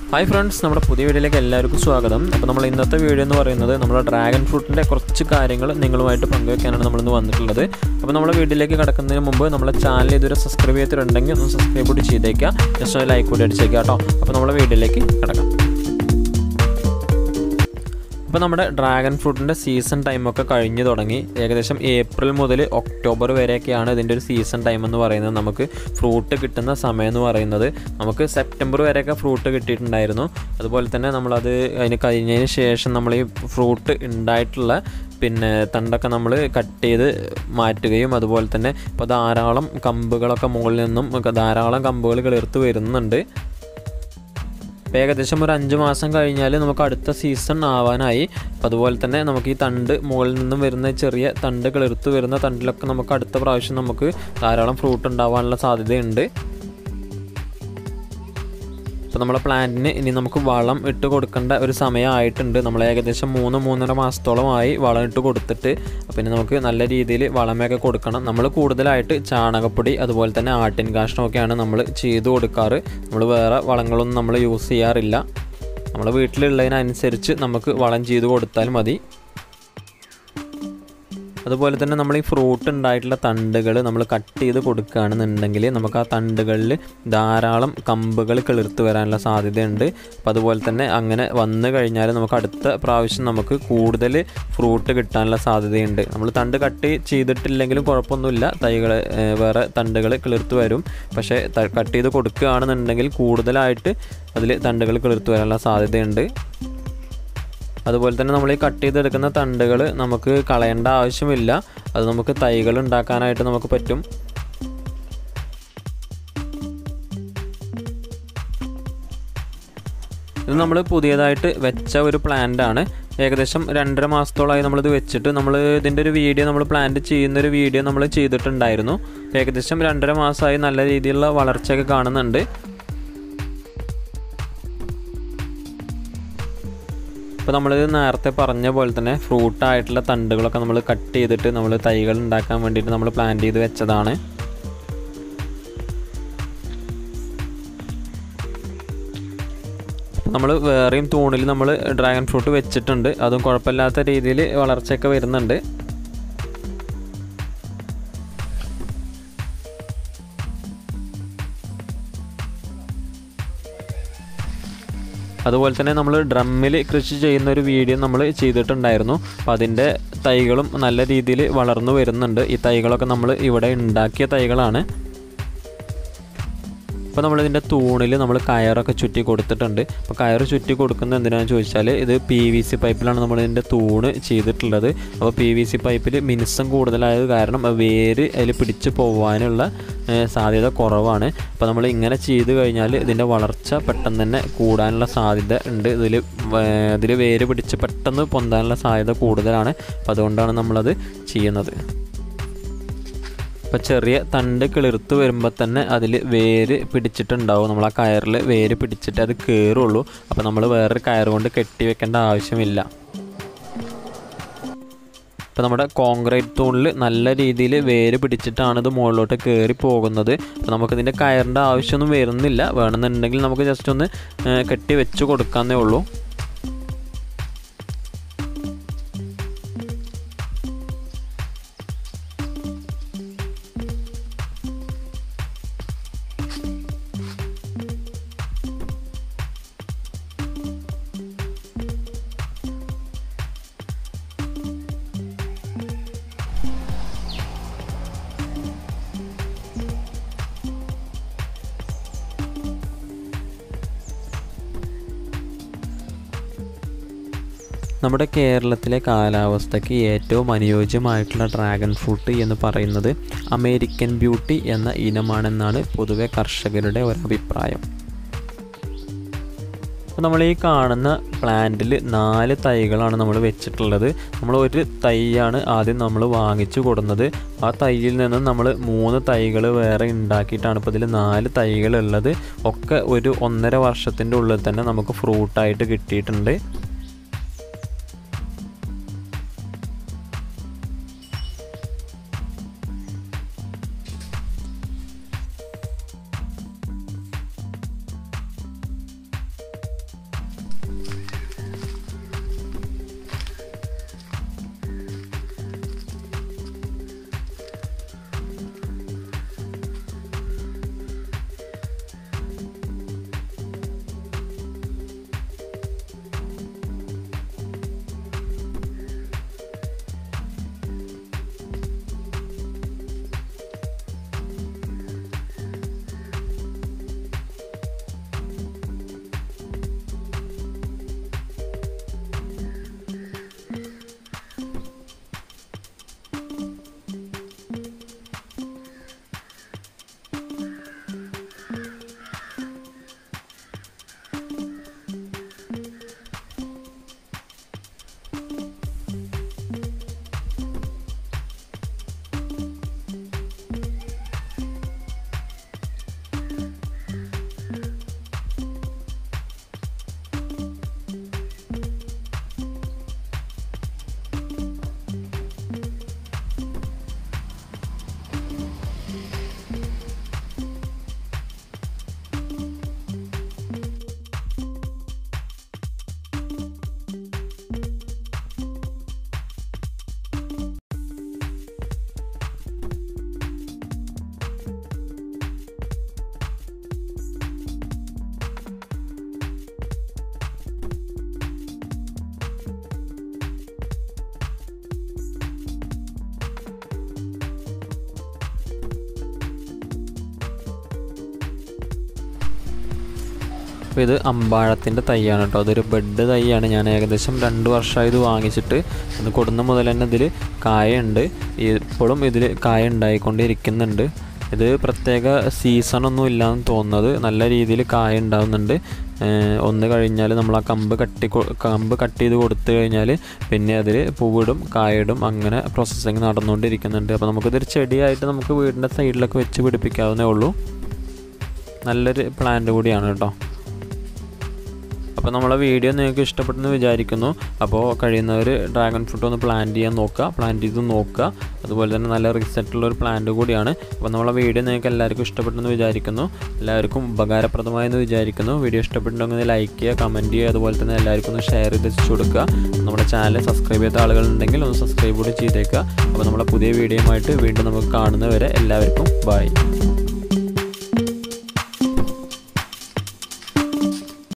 hi friends നമ്മുടെ പുതിയ വീഡിയോയിലേക്ക് എല്ലാവർക്കും സ്വാഗതം അപ്പോൾ നമ്മൾ ഇന്നത്തെ വീഡിയോ എന്ന് പറയുന്നത് നമ്മുടെ ഡ്രാഗൺ ഫ്രൂട്ടിൻ്റെ കുറച്ച് കാര്യങ്ങൾ നിങ്ങളുമായിട്ട് പങ്കുവെക്കാനാണ് നമ്മളിന്ന് വന്നിട്ടുള്ളത് അപ്പോൾ നമ്മുടെ വീഡിയോയിലേക്ക് കടക്കുന്നതിന് മുമ്പ് നമ്മുടെ ചാനൽ ഇതുവരെ സബ്സ്ക്രൈബ് ചെയ്തിട്ടുണ്ടെങ്കിൽ ഒന്ന് സബ്സ്ക്രൈബ് കൂടി ചെയ്തേക്കുക ജസ്റ്റ് ഒരു ലൈക്ക് കൂടി അടിച്ചേക്കുക കേട്ടോ അപ്പോൾ നമ്മുടെ വീഡിയോയിലേക്ക് കിടക്കാം ഇപ്പോൾ നമ്മുടെ ഡ്രാഗൺ ഫ്രൂട്ടിൻ്റെ സീസൺ ടൈമൊക്കെ കഴിഞ്ഞു തുടങ്ങി ഏകദേശം ഏപ്രിൽ മുതൽ ഒക്ടോബർ വരെയൊക്കെയാണ് ഇതിൻ്റെ ഒരു സീസൺ ടൈം എന്ന് പറയുന്നത് നമുക്ക് ഫ്രൂട്ട് കിട്ടുന്ന സമയം എന്ന് പറയുന്നത് നമുക്ക് സെപ്റ്റംബർ വരെയൊക്കെ ഫ്രൂട്ട് കിട്ടിയിട്ടുണ്ടായിരുന്നു അതുപോലെ തന്നെ നമ്മളത് അതിന് കഴിഞ്ഞതിന് ശേഷം നമ്മൾ ഈ ഫ്രൂട്ട് ഉണ്ടായിട്ടുള്ള പിന്നെ തണ്ടൊക്കെ നമ്മൾ കട്ട് ചെയ്ത് മാറ്റുകയും അതുപോലെ തന്നെ ഇപ്പോൾ ധാരാളം കമ്പുകളൊക്കെ മുകളിൽ നിന്നും ഒക്കെ ധാരാളം കമ്പുകൾ കിളിർത്ത് വരുന്നുണ്ട് ഇപ്പോൾ ഏകദേശം ഒരു അഞ്ച് മാസം കഴിഞ്ഞാൽ നമുക്ക് അടുത്ത സീസൺ ആവാനായി അപ്പോൾ അതുപോലെ തന്നെ നമുക്ക് ഈ തണ്ട് മുകളിൽ നിന്നും വരുന്ന ചെറിയ തണ്ട് കിളിർത്ത് വരുന്ന തണ്ടിലൊക്കെ നമുക്ക് അടുത്ത പ്രാവശ്യം നമുക്ക് ധാരാളം ഫ്രൂട്ട് ഉണ്ടാവാനുള്ള സാധ്യതയുണ്ട് ഇപ്പോൾ നമ്മളെ പ്ലാന്റിന് ഇനി നമുക്ക് വളം ഇട്ട് കൊടുക്കേണ്ട ഒരു സമയമായിട്ടുണ്ട് നമ്മൾ ഏകദേശം മൂന്ന് മൂന്നര മാസത്തോളമായി വളം ഇട്ട് കൊടുത്തിട്ട് പിന്നെ നമുക്ക് നല്ല രീതിയിൽ വളമൊക്കെ കൊടുക്കണം നമ്മൾ കൂടുതലായിട്ട് ചാണകപ്പൊടി അതുപോലെ തന്നെ ആട്ടിൻ കാഷ്ടമൊക്കെയാണ് നമ്മൾ ചെയ്ത് കൊടുക്കാറ് നമ്മൾ വേറെ വളങ്ങളൊന്നും നമ്മൾ യൂസ് ചെയ്യാറില്ല നമ്മൾ വീട്ടിലുള്ളതിനനുസരിച്ച് നമുക്ക് വളം ചെയ്ത് കൊടുത്താൽ മതി അതുപോലെ തന്നെ നമ്മൾ ഈ ഫ്രൂട്ട് ഉണ്ടായിട്ടുള്ള തണ്ടുകൾ നമ്മൾ കട്ട് ചെയ്ത് കൊടുക്കുകയാണെന്നുണ്ടെങ്കിൽ നമുക്ക് ആ തണ്ടുകളിൽ ധാരാളം കമ്പുകൾ കിളിർത്ത് വരാനുള്ള സാധ്യതയുണ്ട് അപ്പോൾ അതുപോലെ തന്നെ അങ്ങനെ വന്നു കഴിഞ്ഞാൽ നമുക്ക് അടുത്ത പ്രാവശ്യം നമുക്ക് കൂടുതൽ ഫ്രൂട്ട് കിട്ടാനുള്ള സാധ്യതയുണ്ട് നമ്മൾ തണ്ട് കട്ട് ചെയ്തിട്ടില്ലെങ്കിലും കുഴപ്പമൊന്നുമില്ല തൈകൾ വേറെ തണ്ടുകൾ കിളിർത്ത് വരും പക്ഷേ കട്ട് ചെയ്ത് കൊടുക്കുകയാണെന്നുണ്ടെങ്കിൽ കൂടുതലായിട്ട് അതിൽ തണ്ടുകൾ കിളിർത്ത് വരാനുള്ള സാധ്യതയുണ്ട് അതുപോലെ തന്നെ നമ്മൾ ഈ കട്ട് ചെയ്തെടുക്കുന്ന തണ്ടുകൾ നമുക്ക് കളയേണ്ട ആവശ്യമില്ല അത് നമുക്ക് തൈകൾ ഉണ്ടാക്കാനായിട്ട് നമുക്ക് പറ്റും ഇത് നമ്മൾ പുതിയതായിട്ട് വെച്ച ഒരു പ്ലാന്റ് ആണ് ഏകദേശം രണ്ടര മാസത്തോളമായി നമ്മളിത് വെച്ചിട്ട് നമ്മൾ ഇതിൻ്റെ ഒരു വീഡിയോ നമ്മൾ പ്ലാന്റ് ചെയ്യുന്ന ഒരു വീഡിയോ നമ്മൾ ചെയ്തിട്ടുണ്ടായിരുന്നു ഏകദേശം രണ്ടര മാസമായി നല്ല രീതിയിലുള്ള വളർച്ചയൊക്കെ കാണുന്നുണ്ട് ഇപ്പോൾ നമ്മൾ നേരത്തെ പറഞ്ഞ പോലെ തന്നെ ഫ്രൂട്ട് ആയിട്ടുള്ള തണ്ടുകളൊക്കെ നമ്മൾ കട്ട് ചെയ്തിട്ട് നമ്മൾ തൈകൾ ഉണ്ടാക്കാൻ വേണ്ടിയിട്ട് നമ്മൾ പ്ലാന്റ് ചെയ്ത് വെച്ചതാണ് നമ്മൾ വേറെയും തൂണിൽ നമ്മൾ ഡ്രാഗൺ ഫ്രൂട്ട് വെച്ചിട്ടുണ്ട് അതും കുഴപ്പമില്ലാത്ത രീതിയിൽ വളർച്ചയൊക്കെ വരുന്നുണ്ട് അതുപോലെ തന്നെ നമ്മൾ ഡ്രമ്മിൽ കൃഷി ചെയ്യുന്ന ഒരു വീഡിയോ നമ്മൾ ചെയ്തിട്ടുണ്ടായിരുന്നു അപ്പോൾ അതിൻ്റെ തൈകളും നല്ല രീതിയിൽ വളർന്നു വരുന്നുണ്ട് ഈ തൈകളൊക്കെ നമ്മൾ ഇവിടെ ഉണ്ടാക്കിയ തൈകളാണ് അപ്പോൾ നമ്മളിതിൻ്റെ തൂണിൽ നമ്മൾ കയറൊക്കെ ചുറ്റി കൊടുത്തിട്ടുണ്ട് അപ്പോൾ കയറ് ചുറ്റി കൊടുക്കുന്നത് എന്തിനാണെന്ന് ചോദിച്ചാൽ ഇത് പി വി സി പൈപ്പിലാണ് നമ്മളിതിൻ്റെ തൂണ് ചെയ്തിട്ടുള്ളത് അപ്പോൾ പി വി സി പൈപ്പിൽ മിനുസം കൂടുതലായത് കാരണം വേര് അതിൽ പിടിച്ച് പോകാനുള്ള സാധ്യത കുറവാണ് അപ്പോൾ നമ്മൾ ഇങ്ങനെ ചെയ്ത് കഴിഞ്ഞാൽ ഇതിൻ്റെ വളർച്ച പെട്ടെന്ന് തന്നെ കൂടാനുള്ള സാധ്യത ഉണ്ട് ഇതിൽ ഇതിൽ വേര് പിടിച്ച് പെട്ടെന്ന് പൊന്താനുള്ള സാധ്യത കൂടുതലാണ് അപ്പോൾ അതുകൊണ്ടാണ് നമ്മളത് ചെയ്യുന്നത് ഇപ്പോൾ ചെറിയ തണ്ട് കിളിർത്ത് വരുമ്പോൾ തന്നെ അതിൽ വേര് പിടിച്ചിട്ടുണ്ടാവും നമ്മൾ ആ കയറിൽ വേര് പിടിച്ചിട്ട് അത് കയറുള്ളൂ അപ്പോൾ നമ്മൾ വേറൊരു കയർ കൊണ്ട് കെട്ടി വെക്കേണ്ട ആവശ്യമില്ല ഇപ്പോൾ നമ്മുടെ കോൺക്രീറ്റ് തൂണിൽ നല്ല രീതിയിൽ വേര് പിടിച്ചിട്ടാണ് ഇത് മുകളിലോട്ട് കയറി പോകുന്നത് അപ്പോൾ നമുക്കിതിൻ്റെ കയറിൻ്റെ ആവശ്യമൊന്നും വരുന്നില്ല വേണമെന്നുണ്ടെങ്കിൽ നമുക്ക് ജസ്റ്റ് ഒന്ന് കെട്ടി വെച്ച് കൊടുക്കാന്നേ ഉള്ളൂ നമ്മുടെ കേരളത്തിലെ കാലാവസ്ഥയ്ക്ക് ഏറ്റവും അനുയോജ്യമായിട്ടുള്ള ഡ്രാഗൺ ഫ്രൂട്ട് എന്ന് പറയുന്നത് അമേരിക്കൻ ബ്യൂട്ടി എന്ന ഇനമാണെന്നാണ് പൊതുവെ കർഷകരുടെ ഒരഭിപ്രായം അപ്പോൾ നമ്മൾ ഈ കാണുന്ന പ്ലാന്റിൽ നാല് തൈകളാണ് നമ്മൾ വെച്ചിട്ടുള്ളത് നമ്മൾ ഒരു തൈയാണ് ആദ്യം നമ്മൾ വാങ്ങിച്ചു കൊടുക്കുന്നത് ആ തൈയിൽ നിന്ന് നമ്മൾ മൂന്ന് തൈകൾ വേറെ ഉണ്ടാക്കിയിട്ടാണ് ഇപ്പോൾ ഇതിൽ നാല് തൈകൾ ഉള്ളത് ഒക്കെ ഒരു ഒന്നര വർഷത്തിൻ്റെ ഉള്ളിൽ തന്നെ നമുക്ക് ഫ്രൂട്ടായിട്ട് കിട്ടിയിട്ടുണ്ട് അപ്പോൾ ഇത് അമ്പാഴത്തിൻ്റെ തൈയാണ് കേട്ടോ അതൊരു ബെഡ് തൈയാണ് ഞാൻ ഏകദേശം രണ്ട് വർഷമായി ഇത് വാങ്ങിച്ചിട്ട് ഇത് കൊടുന്ന മുതൽ തന്നെ ഇതിൽ കായുണ്ട് ഇപ്പോഴും ഇതിൽ കായ ഉണ്ടായിക്കൊണ്ടിരിക്കുന്നുണ്ട് ഇത് പ്രത്യേക സീസണൊന്നും ഇല്ലാന്ന് തോന്നുന്നത് നല്ല രീതിയിൽ കായ ഉണ്ടാവുന്നുണ്ട് ഒന്ന് കഴിഞ്ഞാൽ നമ്മൾ ആ കമ്പ് കട്ടി കമ്പ് കട്ട് ചെയ്ത് കൊടുത്തു കഴിഞ്ഞാൽ പിന്നെ അതിൽ പൂവിടും കായിടും അങ്ങനെ പ്രോസസ്സിങ് നടന്നുകൊണ്ടിരിക്കുന്നുണ്ട് അപ്പോൾ നമുക്കിതൊരു ചെടിയായിട്ട് നമുക്ക് വീടിൻ്റെ സൈഡിലൊക്കെ വെച്ച് പിടിപ്പിക്കാവുന്നേ ഉള്ളൂ നല്ലൊരു പ്ലാന്റ് കൂടിയാണ് കേട്ടോ അപ്പോൾ നമ്മളെ വീഡിയോ നിങ്ങൾക്ക് ഇഷ്ടപ്പെട്ടെന്ന് വിചാരിക്കുന്നു അപ്പോൾ കഴിയുന്നവർ ഡ്രാഗൺ ഫ്രൂട്ട് ഒന്ന് പ്ലാന്റ് ചെയ്യാൻ നോക്കുക പ്ലാന്റ് ചെയ്ത് നോക്കുക അതുപോലെ തന്നെ നല്ല റിസൾട്ടുള്ള ഒരു പ്ലാന്റ് കൂടിയാണ് അപ്പോൾ നമ്മളെ വീഡിയോ നിങ്ങൾക്ക് എല്ലാവർക്കും ഇഷ്ടപ്പെട്ടെന്ന് വിചാരിക്കുന്നു എല്ലാവർക്കും ഉപകാരപ്രദമായെന്ന് വിചാരിക്കുന്നു വീഡിയോ ഇഷ്ടപ്പെട്ടുണ്ടെങ്കിൽ ലൈക്ക് ചെയ്യുക കമൻറ്റ് ചെയ്യുക അതുപോലെ തന്നെ എല്ലാവർക്കും ഒന്ന് ഷെയർ ചെയ്ത് വെച്ച് കൊടുക്കുക നമ്മുടെ ചാനൽ സബ്സ്ക്രൈബ് ചെയ്ത ആളുകളുണ്ടെങ്കിൽ ഒന്ന് സബ്സ്ക്രൈബ് കൂടി ചെയ്തേക്കുക അപ്പോൾ നമ്മളെ പുതിയ വീഡിയോയുമായിട്ട് വീണ്ടും നമുക്ക് കാണുന്നവരെ എല്ലാവർക്കും ബൈ